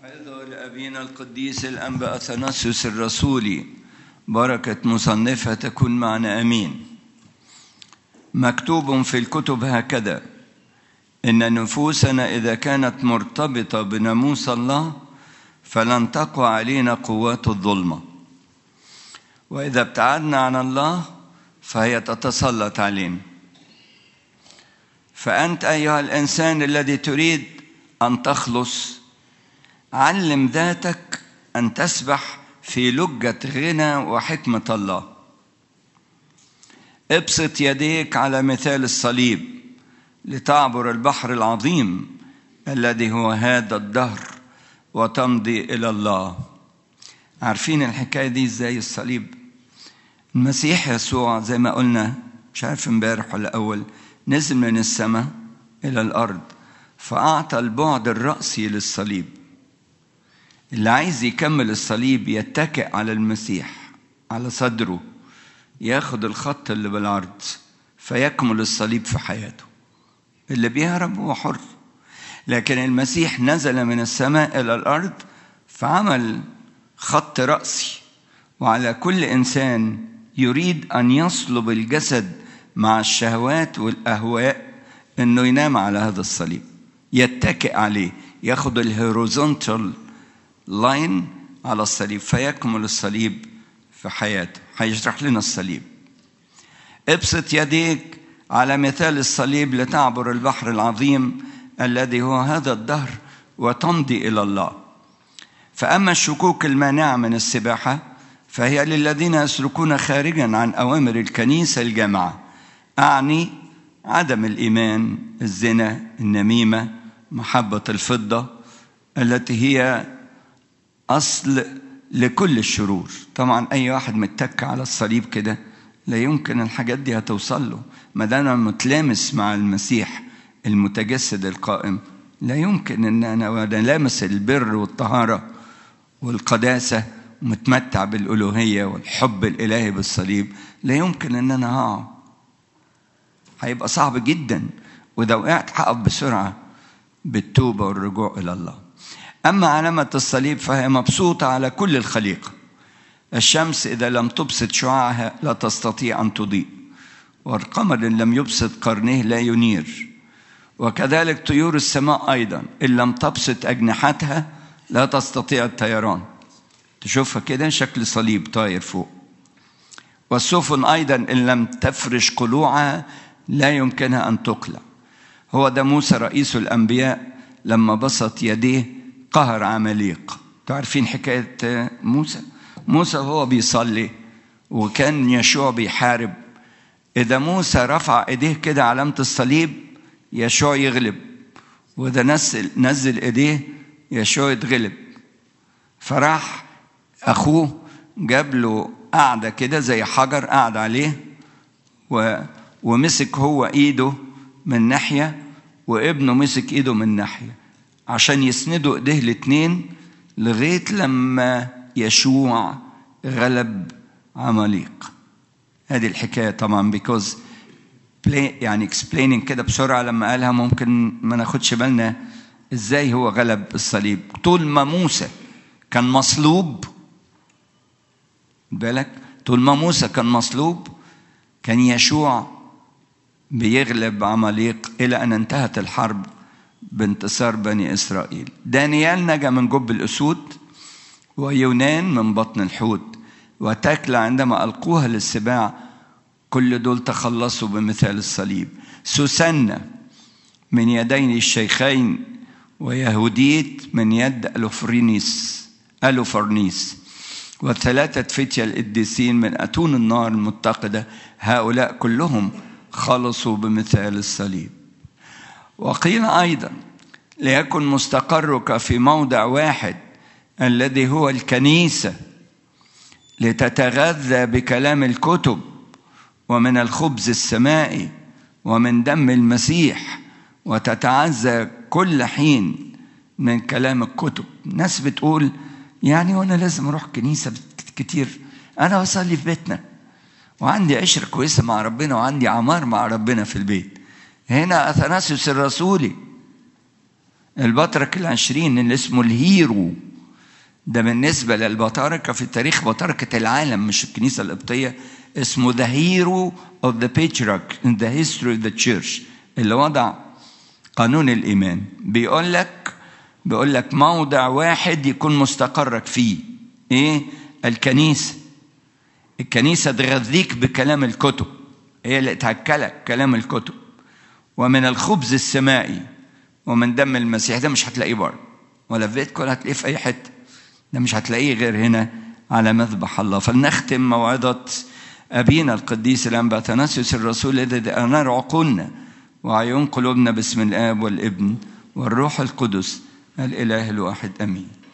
حيث لأبينا القديس الأنبا أثناسيوس الرسولي بركة مصنفها تكون معنا أمين مكتوب في الكتب هكذا إن نفوسنا إذا كانت مرتبطة بناموس الله فلن تقوى علينا قوات الظلمة وإذا ابتعدنا عن الله فهي تتسلط علينا فأنت أيها الإنسان الذي تريد أن تخلص علم ذاتك أن تسبح في لجة غنى وحكمة الله ابسط يديك على مثال الصليب لتعبر البحر العظيم الذي هو هذا الدهر وتمضي إلى الله عارفين الحكاية دي ازاي الصليب المسيح يسوع زي ما قلنا مش عارف امبارح ولا أول نزل من السماء إلى الأرض فأعطى البعد الرأسي للصليب اللي عايز يكمل الصليب يتكئ على المسيح على صدره ياخد الخط اللي بالعرض فيكمل الصليب في حياته اللي بيهرب هو حر لكن المسيح نزل من السماء إلى الأرض فعمل خط رأسي وعلى كل إنسان يريد أن يصلب الجسد مع الشهوات والأهواء إنه ينام على هذا الصليب يتكئ عليه ياخد الهوريزونتال لاين على الصليب فيكمل الصليب في حياته هيشرح لنا الصليب ابسط يديك على مثال الصليب لتعبر البحر العظيم الذي هو هذا الدهر وتمضي الى الله فاما الشكوك المانعه من السباحه فهي للذين يسلكون خارجا عن اوامر الكنيسه الجامعه اعني عدم الايمان الزنا النميمه محبه الفضه التي هي اصل لكل الشرور طبعا اي واحد متك على الصليب كده لا يمكن الحاجات دي هتوصل له ما دام متلامس مع المسيح المتجسد القائم لا يمكن ان انا وانا لامس البر والطهاره والقداسه متمتع بالالوهيه والحب الالهي بالصليب لا يمكن ان انا هقع هيبقى صعب جدا واذا وقعت هقف بسرعه بالتوبه والرجوع الى الله اما علامه الصليب فهي مبسوطه على كل الخليقه الشمس اذا لم تبسط شعاعها لا تستطيع ان تضيء والقمر إن لم يبسط قرنيه لا ينير وكذلك طيور السماء أيضا إن لم تبسط أجنحتها لا تستطيع الطيران تشوفها كده شكل صليب طاير فوق والسفن أيضا إن لم تفرش قلوعها لا يمكنها أن تقلع هو ده موسى رئيس الأنبياء لما بسط يديه قهر عماليق تعرفين حكاية موسى موسى هو بيصلي وكان يشوع بيحارب إذا موسى رفع إيديه كده علامة الصليب يشوع يغلب وإذا نزل نزل إيديه يشوع يتغلب فراح أخوه جاب له قاعدة كده زي حجر قعد عليه و ومسك هو إيده من ناحية وابنه مسك إيده من ناحية عشان يسندوا إيديه الاتنين لغاية لما يشوع غلب عماليق هذه الحكايه طبعا بيكوز يعني explaining كده بسرعه لما قالها ممكن ما ناخدش بالنا ازاي هو غلب الصليب طول ما موسى كان مصلوب بالك طول ما موسى كان مصلوب كان يشوع بيغلب عماليق الى ان انتهت الحرب بانتصار بني اسرائيل دانيال نجا من جب الاسود ويونان من بطن الحوت وتكلى عندما ألقوها للسباع كل دول تخلصوا بمثال الصليب سوسنة من يدين الشيخين ويهوديت من يد ألوفرينيس ألوفرنيس وثلاثة فتية القديسين من أتون النار المتقدة هؤلاء كلهم خلصوا بمثال الصليب وقيل أيضا ليكن مستقرك في موضع واحد الذي هو الكنيسه لتتغذى بكلام الكتب ومن الخبز السمائي ومن دم المسيح وتتعزى كل حين من كلام الكتب ناس بتقول يعني وانا لازم اروح كنيسه كتير انا بصلي في بيتنا وعندي عشرة كويسة مع ربنا وعندي عمار مع ربنا في البيت هنا أثناسيوس الرسولي البطرك العشرين اللي اسمه الهيرو ده بالنسبة للبطاركة في تاريخ بطاركة العالم مش الكنيسة القبطية اسمه the hero of the patriarch in the history of the church اللي وضع قانون الإيمان بيقول لك بيقول لك موضع واحد يكون مستقرك فيه إيه الكنيسة الكنيسة تغذيك بكلام الكتب هي اللي تأكلك كلام الكتب ومن الخبز السمائي ومن دم المسيح ده مش هتلاقيه بره ولا في بيتكم ولا هتلاقيه في أي حتة ده مش هتلاقيه غير هنا على مذبح الله فلنختم موعظة أبينا القديس الأنبا تنسيس الرسول الذي أنار عقولنا وعيون قلوبنا باسم الآب والابن والروح القدس الإله الواحد أمين